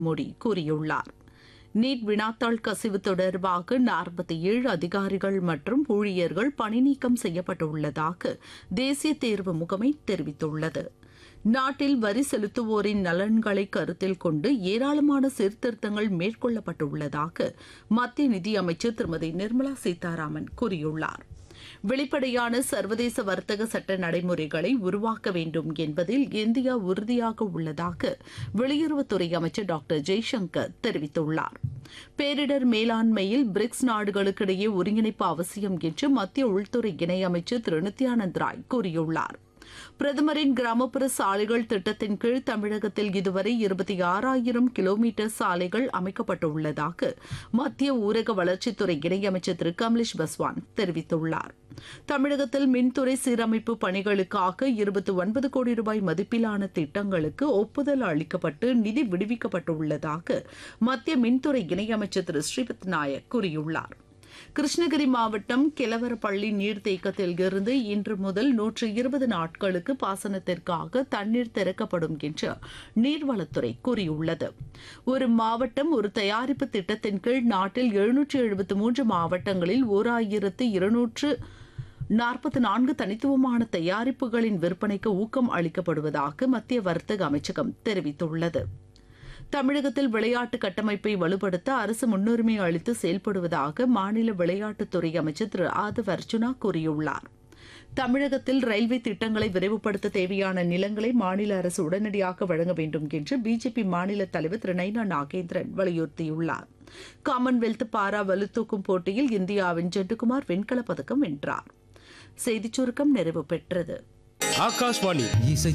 மோடி கூறியுள்ளார் நீட் வினாத்தாள் கசிவு தொடர்பாக நாற்பத்தி ஏழு அதிகாரிகள் மற்றும் ஊழியர்கள் பணிநீக்கம் செய்யப்பட்டுள்ளதாக தேசிய தேர்வு முகமை தெரிவித்துள்ளது நாட்டில் வரி செலுத்துவோரின் நலன்களை கருத்தில் கொண்டு ஏராளமான சீர்திருத்தங்கள் மேற்கொள்ளப்பட்டுள்ளதாக மத்திய நிதியமைச்சர் திருமதி நிர்மலா சீதாராமன் கூறியுள்ளார் வெளிப்படையான சர்வதேச வர்த்தக சட்ட நடைமுறைகளை உருவாக்க வேண்டும் என்பதில் இந்தியா உறுதியாக உள்ளதாக வெளியுறவுத்துறை அமைச்சர் டாக்டர் ஜெய்சங்கர் தெரிவித்துள்ளார் பேரிடர் மேலாண்மையில் பிரிக்ஸ் நாடுகளுக்கிடையே ஒருங்கிணைப்பு அவசியம் என்று மத்திய உள்துறை இணையமைச்சர் திரு நித்யானந்த் ராய் கூறியுள்ளார் பிரதமரின் கிராமப்புற சாலைகள் திட்டத்தின் கீழ் தமிழகத்தில் இதுவரை இருபத்தி ஆறாயிரம் கிலோமீட்டர் சாலைகள் அமைக்கப்பட்டுள்ளதாக மத்திய ஊரக வளர்ச்சித்துறை இணையமைச்சர் திரு கமலேஷ் பஸ்வான் தெரிவித்துள்ளார் தமிழகத்தில் மின்துறை சீரமைப்பு பணிகளுக்காக இருபத்தி ஒன்பது கோடி ரூபாய் மதிப்பிலான திட்டங்களுக்கு ஒப்புதல் அளிக்கப்பட்டு நிதி விடுவிக்கப்பட்டுள்ளதாக மத்திய மின்துறை இணையமைச்சர் திரு ஸ்ரீபத் நாயக் கூறியுள்ளார் கிருஷ்ணகிரி மாவட்டம் கிளவரப்பள்ளி நீர்த்தேக்கத்தில் இருந்து இன்று முதல் நூற்று இருபது நாட்களுக்கு பாசனத்திற்காக தண்ணீர் திறக்கப்படும் என்று நீர்வளத்துறை கூறியுள்ளது ஒரு மாவட்டம் ஒரு தயாரிப்பு திட்டத்தின் கீழ் நாட்டில் எழுநூற்று எழுபத்து மூன்று மாவட்டங்களில் ஓர் ஆயிரத்து இருநூற்று நாற்பத்தி நான்கு தனித்துவமான தயாரிப்புகளின் விற்பனைக்கு ஊக்கம் அளிக்கப்படுவதாக மத்திய வர்த்தக அமைச்சகம் தெரிவித்துள்ளது தமிழகத்தில் விளையாட்டு கட்டமைப்பை வலுப்படுத்த அரசு முன்னுரிமை அளித்து செயல்படுவதாக மாநில விளையாட்டுத்துறை அமைச்சர் திரு ஆதவ் அர்ஜுனா கூறியுள்ளார் தமிழகத்தில் ரயில்வே திட்டங்களை விரைவுபடுத்த தேவையான நிலங்களை மாநில அரசு உடனடியாக வழங்க வேண்டும் என்று பிஜேபி மாநில தலைவர் திரு நைனா நாகேந்திரன் வலியுறுத்தியுள்ளார் காமன்வெல்த் பாரா வலுத்தூக்கும் போட்டியில் இந்தியாவின் ஜெட்டுகுமார் வெண்கலப் பதக்கம் வென்றார் செய்திச் சுருக்கம் நிறைவு பெற்றது ஆகாஷ்வாணி இசை